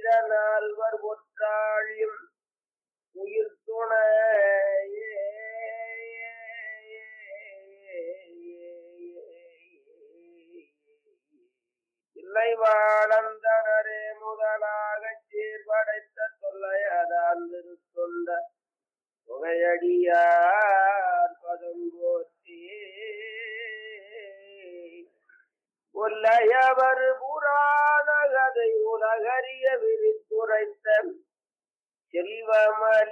நால்வர் பொற்றாழியும் உயிர் துணையே இல்லை வாழந்தனரே முதலாகச் சீர்படைத்த தொல்லையதான் திருத்தொண்ட புகையடியார் பதம் போற்றி ஒல்லையவர் புராண கதை உலகறிய விரித்துரைத்த செல்வமலி